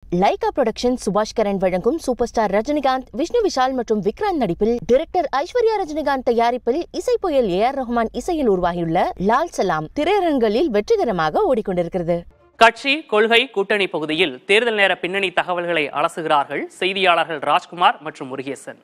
Lyca production Subash Karan வழங்கும் super star Rajinikanth Vishnu Vishal மற்றும் விக்ராந்த் நடிப்பில் டைரக்டர் ஐஸ்வர்யா ரஜினிகாந்த் தயாரிப்பில் இசை புயல் ஏ ஆர் ரஹ்மான் இசையில் உருவாகியுள்ள லால் சலாம் திரையரங்களில் வெற்றிகரமாக ஓடிக்கொண்டிருக்கிறது கட்சி கொள்கை கூட்டணி பகுதியில் தேர்தல் நேர பின்னணி தகவல்களை அலசுகிறார்கள் செய்தியாளர்கள் ராஜ்குமார் மற்றும் முருகேசன்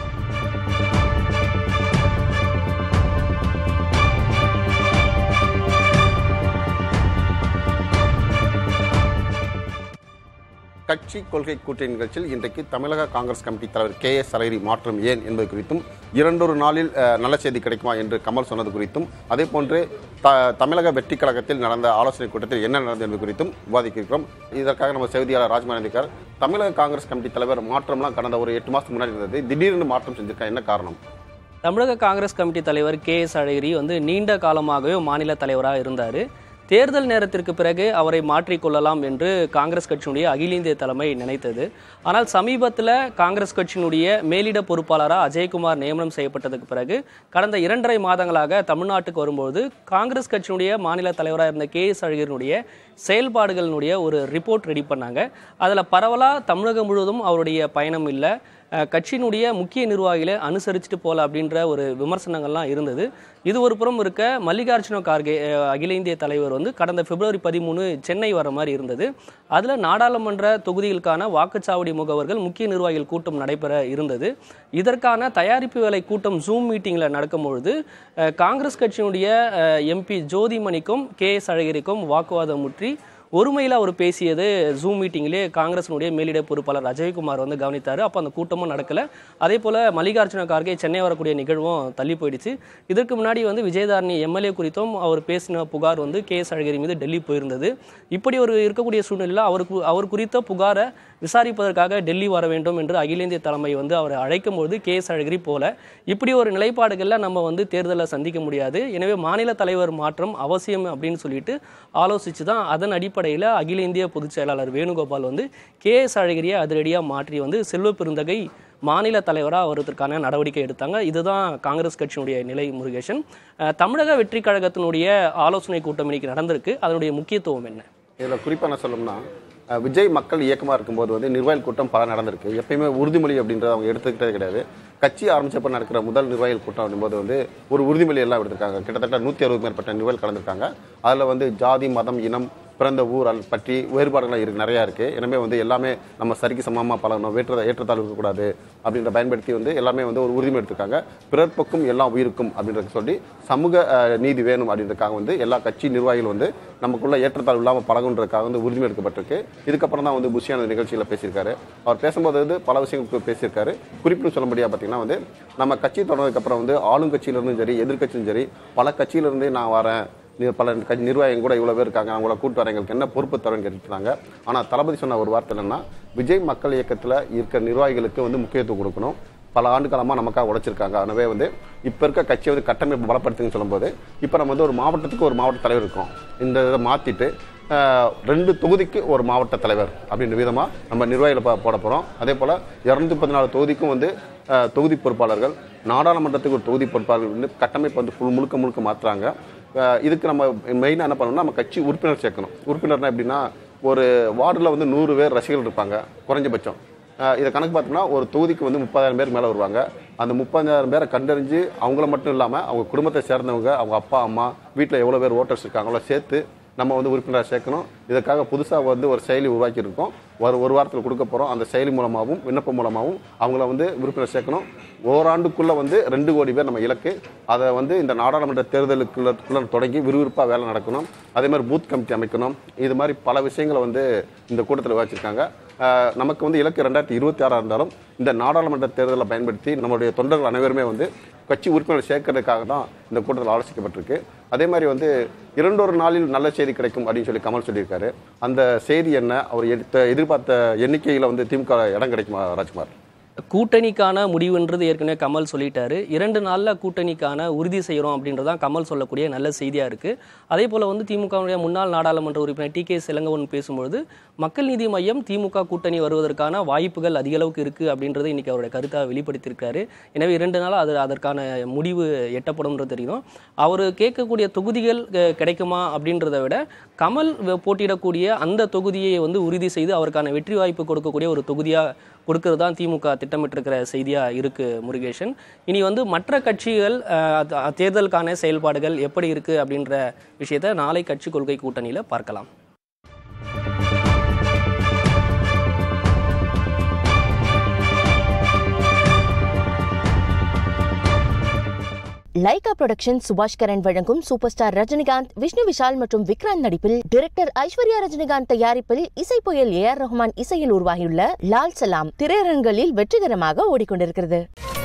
கட்சி கொள்கை கூட்டணி நிகழ்ச்சியில் இன்றைக்கு தமிழக காங்கிரஸ் கமிட்டி தலைவர் கே எஸ் அழகிரி மாற்றம் ஏன் என்பது குறித்தும் இரண்டொரு நாளில் அஹ், நல்ல செய்தி கிடைக்குமா என்று கமல் சொன்னது குறித்தும் அதே போன்று த தமிழக வெற்றி கழகத்தில் நடந்த ஆலோசனை கூட்டத்தில் என்ன நடந்தது என்பது குறித்தும் விவாதிக்க இருக்கிறோம் இதற்காக நம்ம செய்தியாளர் ராஜ்குமார் இருக்கார் தமிழக காங்கிரஸ் கமிட்டி தலைவர் மாற்றம்லாம் கடந்த ஒரு எட்டு மாதத்துக்கு முன்னாடி இருந்தது திடீர்னு மாற்றம் செஞ்சிருக்கா என்ன காரணம் தமிழக காங்கிரஸ் கமிட்டி தலைவர் கே எஸ் அழகிரி வந்து நீண்ட காலமாகவே மாநில தலைவராக இருந்தார் தேர்தல் நேரத்திற்கு பிறகு அவரை மாற்றிக்கொள்ளலாம் என்று காங்கிரஸ் கட்சியினுடைய அகில இந்திய தலைமை நினைத்தது ஆனால் சமீபத்தில் காங்கிரஸ் கட்சியினுடைய மேலிட பொறுப்பாளராக அஜயகுமார் நியமனம் செய்யப்பட்டதுக்கு பிறகு கடந்த இரண்டரை மாதங்களாக தமிழ்நாட்டுக்கு வரும்போது காங்கிரஸ் கட்சியினுடைய மாநில தலைவராக இருந்த கே எஸ் அழகிரினுடைய செயல்பாடுகளினுடைய ஒரு ரிப்போர்ட் ரெடி பண்ணாங்க அதில் பரவலாக தமிழகம் முழுவதும் அவருடைய பயணம் இல்லை அஹ் கட்சியினுடைய முக்கிய நிர்வாகிகளை அனுசரிச்சுட்டு போகல அப்படின்ற ஒரு விமர்சனங்கள்லாம் இருந்தது இது ஒரு புறம் இருக்க மல்லிகார்ஜுன கார்கே அஹ் அகில இந்திய தலைவர் வந்து கடந்த பிப்ரவரி பதிமூணு சென்னை வர மாதிரி இருந்தது அதில் நாடாளுமன்ற தொகுதிகளுக்கான வாக்குச்சாவடி முகவர்கள் முக்கிய நிர்வாகிகள் கூட்டம் நடைபெற இருந்தது இதற்கான தயாரிப்பு வேலை கூட்டம் ஜூம் மீட்டிங்கில் நடக்கும்பொழுது அஹ் காங்கிரஸ் கட்சியினுடைய எம்பி ஜோதிமணிக்கும் கே எஸ் அழகிரிக்கும் வாக்குவாதம் முற்றி ஒருமையில் அவர் பேசியது ஜூம் மீட்டிங்கிலே காங்கிரஸினுடைய மேலிட பொறுப்பாளர் அஜய்குமார் வந்து கவனித்தார் அப்போ அந்த கூட்டமும் நடக்கல அதே போல் மல்லிகார்ஜுன கார்கே சென்னை வரக்கூடிய நிகழ்வும் தள்ளி போயிடுச்சு இதற்கு முன்னாடி வந்து விஜயதாரணி எம்எல்ஏ குறித்தும் அவர் பேசின புகார் வந்து கே எஸ் அழகிரி மீது டெல்லி போயிருந்தது இப்படி ஒரு இருக்கக்கூடிய சூழ்நிலையில் அவருக்கு அவர் குறித்த புகாரை விசாரிப்பதற்காக டெல்லி வர வேண்டும் என்று அகில இந்திய தலைமை வந்து அவரை அழைக்கும் பொழுது கே எஸ் அழகிரி போல இப்படி ஒரு நிலைப்பாடுகளில் நம்ம வந்து தேர்தலை சந்திக்க முடியாது எனவே மாநில தலைவர் மாற்றம் அவசியம் அப்படின்னு சொல்லிட்டு ஆலோசித்து தான் அதன் அடிப்படையில் அகில இந்திய பொதுச் செயலாளர் வேணுகோபால் வந்து கே எஸ் அழகிரியை அதிரடியாக மாற்றி வந்து செல்வ பெருந்தகை மாநில தலைவராக வருவதற்கான நடவடிக்கை எடுத்தாங்க இதுதான் காங்கிரஸ் கட்சியினுடைய நிலை முருகேசன் அஹ், தமிழக வெற்றி கழகத்தினுடைய ஆலோசனை கூட்டம் இன்னைக்கு நடந்திருக்கு அதனுடைய முக்கியத்துவம் என்ன இதில் குறிப்பாக என்ன சொல்லணும்னா அஹ், விஜய் மக்கள் இயக்கமாக இருக்கும்போது வந்து நிர்வாகிகள் கூட்டம் பல நடந்திருக்கு எப்பயுமே உறுதிமொழி அப்படின்றத அவங்க எடுத்துக்கிட்டே கிடையாது கட்சி ஆரம்பிச்சப்ப நடக்கிற முதல் நிர்வாகிகள் கூட்டம் அப்படிங்கும்போது வந்து ஒரு உறுதிமொழி எல்லாம் எடுத்திருக்காங்க கிட்டத்தட்ட நூற்றி அறுபது மேற்பட்ட நிர்வாகிகள் கலந்துருக்காங்க அதில் வந்து ஜாதி மதம் இனம் பிறந்த ஊர் அது பற்றி வேறுபாடுகள் இருக்கு நிறையா இருக்குது எனவே வந்து எல்லாமே நம்ம சரிக்கு சமமாக பழகணும் வேற்ற ஏற்றத்தாழ்வு இருக்கக்கூடாது அப்படின்ற பயன்படுத்தி வந்து எல்லாமே வந்து ஒரு உறுதிமொழி எடுத்திருக்காங்க பிறர்ப்புக்கும் எல்லாம் உயிருக்கும் அப்படின்றத சொல்லி சமூக அஹ், நீதி வேணும் அப்படின்றதுக்காக வந்து எல்லா கட்சி நிர்வாகிகள் வந்து நமக்குள்ள ஏற்றத்தாழ்வு இல்லாமல் பழகுன்றதுக்காக வந்து உறுதிமொழி எடுக்கப்பட்டிருக்கு இதுக்கப்புறம் தான் வந்து புஷியான நிகழ்ச்சியில் பேசியிருக்காரு அவர் பேசும்போது வந்து பல விஷயங்களுக்கு பேசியிருக்காரு குறிப்பிட்டு சொல்லும்படியாக பார்த்தீங்கன்னா வந்து நம்ம கட்சி தொடர்ந்ததுக்கப்புறம் வந்து ஆளுங்கட்சியிலிருந்தும் சரி எதிர்க்கட்சியும் சரி பல கட்சியிலிருந்தே நான் வரேன் நீ பல கட்சி நிர்வாகிகள் கூட இவ்வளோ பேர் இருக்காங்க அவங்கள கூட்டு வரேன் எங்களுக்கு என்ன பொறுப்பு தரேன்னு கேட்டுருந்தாங்க ஆனால் தளபதி சொன்ன ஒரு வார்த்தை என்னன்னா விஜய் மக்கள் இயக்கத்தில் இருக்கிற நிர்வாகிகளுக்கு வந்து முக்கியத்துவம் கொடுக்கணும் பல ஆண்டு காலமாக நமக்காக உழைச்சிருக்காங்க எனவே வந்து இப்போ இருக்க கட்சியை வந்து கட்டமைப்பு பலப்படுத்துங்கன்னு சொல்லும்போது இப்போ நம்ம வந்து ஒரு மாவட்டத்துக்கு ஒரு மாவட்ட தலைவர் இருக்கோம் இந்த இதை மாற்றிட்டு ரெண்டு தொகுதிக்கு ஒரு மாவட்ட தலைவர் அப்படின்ற விதமாக நம்ம நிர்வாகிகளை போ- போட போகிறோம் அதே போல் இரநூத்தி பதினாலு தொகுதிக்கும் வந்து அஹ், தொகுதி பொறுப்பாளர்கள் நாடாளுமன்றத்துக்கு ஒரு தொகுதி பொறுப்பாளர்கள் வந்து கட்டமைப்பு வந்து full முழுக்க முழுக்க மாற்றுறாங்க அஹ் இதுக்கு நம்ம மெயினாக என்ன பண்ணணும்னா நம்ம கட்சி உறுப்பினர் சேர்க்கணும் உறுப்பினர்னா எப்படின்னா ஒரு வார்டில் வந்து நூறு பேர் ரசிகர்கள் இருப்பாங்க குறைஞ்சபட்சம் அஹ் இதை கணக்கு பார்த்தோம்னா ஒரு தொகுதிக்கு வந்து முப்பதாயிரம் பேர் மேலே வருவாங்க அந்த முப்பதாயிரம் பேரை கண்டறிஞ்சு அவங்கள மட்டும் இல்லாமல் அவங்க குடும்பத்தை சேர்ந்தவங்க அவங்க அப்பா அம்மா வீட்டில் எவ்வளோ பேர் ஓட்டர்ஸ் இருக்காங்களோ சேர்த்து நம்ம வந்து உறுப்பினராக சேர்க்கணும் இதுக்காக புதுசாக வந்து ஒரு செயலி உருவாக்கியிருக்கோம் ஒரு ஒரு வாரத்தில் கொடுக்க போகிறோம் அந்த செயலி மூலமாகவும் விண்ணப்பம் மூலமாகவும் அவங்கள வந்து உறுப்பினர் சேர்க்கணும் ஓராண்டுக்குள்ளே வந்து ரெண்டு கோடி பேர் நம்ம இலக்கு அதை வந்து இந்த நாடாளுமன்ற தேர்தலுக்குள்ள குள்ள தொடங்கி விறுவிறுப்பாக வேலை நடக்கணும் அதே மாதிரி பூத் கமிட்டி அமைக்கணும் இது மாதிரி பல விஷயங்களை வந்து இந்த கூட்டத்தில் விவாதிச்சிருக்காங்க ஆஹ் நமக்கு வந்து இலக்கு ரெண்டாயிரத்தி இருபத்தி ஆறாக இருந்தாலும் இந்த நாடாளுமன்ற தேர்தலை பயன்படுத்தி நம்மளுடைய தொண்டர்கள் அனைவருமே வந்து கட்சி உறுப்பினர் சேர்க்கறதுக்காக தான் இந்த கூட்டத்தில் ஆலோசிக்கப்பட்டிருக்கு அதே மாதிரி வந்து இரண்டொரு நாளில் நல்ல செய்தி கிடைக்கும் அப்படின்னு சொல்லி கமல் சொல்லியிருக்காரு அந்த செய்தி என்ன அவர் எடுத்த எதிர்பார்த்த எண்ணிக்கையில் வந்து திமுக இடம் கிடைக்குமா ராஜ்குமார் கூட்டணிக்கான முடிவுன்றது ஏற்கனவே கமல் சொல்லிட்டாரு இரண்டு நாளில் கூட்டணிக்கான உறுதி செய்கிறோம் அப்படின்றதான் கமல் சொல்லக்கூடிய நல்ல செய்தியாக இருக்குது அதே போல் வந்து திமுகவுடைய முன்னாள் நாடாளுமன்ற உறுப்பினர் டி கே செலங்கவன் பேசும்பொழுது மக்கள் நீதி மையம் திமுக கூட்டணி வருவதற்கான வாய்ப்புகள் அதிக அளவுக்கு இருக்குது அப்படின்றத இன்னைக்கு அவருடைய கருத்தாக வெளிப்படுத்தியிருக்காரு எனவே இரண்டு நாள் அது அதற்கான முடிவு எட்டப்படும்ன்றது தெரியும் அவர் கேட்கக்கூடிய தொகுதிகள் அஹ், கிடைக்குமா அப்படின்றத விட கமல் வ- போட்டியிடக்கூடிய அந்த தொகுதியை வந்து உறுதி செய்து அவருக்கான வெற்றி வாய்ப்பு கொடுக்கக்கூடிய ஒரு தொகுதியாக கொடுக்கறது தான் திமுக திட்டமிட்டிருக்கிற செய்தியாக இருக்குது முருகேசன் இனி வந்து மற்ற கட்சிகள் அஹ், அது- தேர்தலுக்கான செயல்பாடுகள் எப்படி இருக்குது அப்படின்ற விஷயத்தை நாளை கட்சி கொள்கை கூட்டணியில் பார்க்கலாம் லைகா புரொடக்ஷன் சுபாஷ் கரன் வழங்கும் சூப்பர் ஸ்டார் ரஜினிகாந்த் விஷ்ணு விஷால் மற்றும் விக்ராந்த் நடிப்பில் டைரக்டர் ஐஸ்வர்யா ரஜினிகாந்த் தயாரிப்பில் இசை புயல் ஏ ஆர் ரஹ்மான் இசையில் உருவாகியுள்ள லால் சலாம் திரையரங்களில் வெற்றிகரமாக ஓடிக்கொண்டிருக்கிறது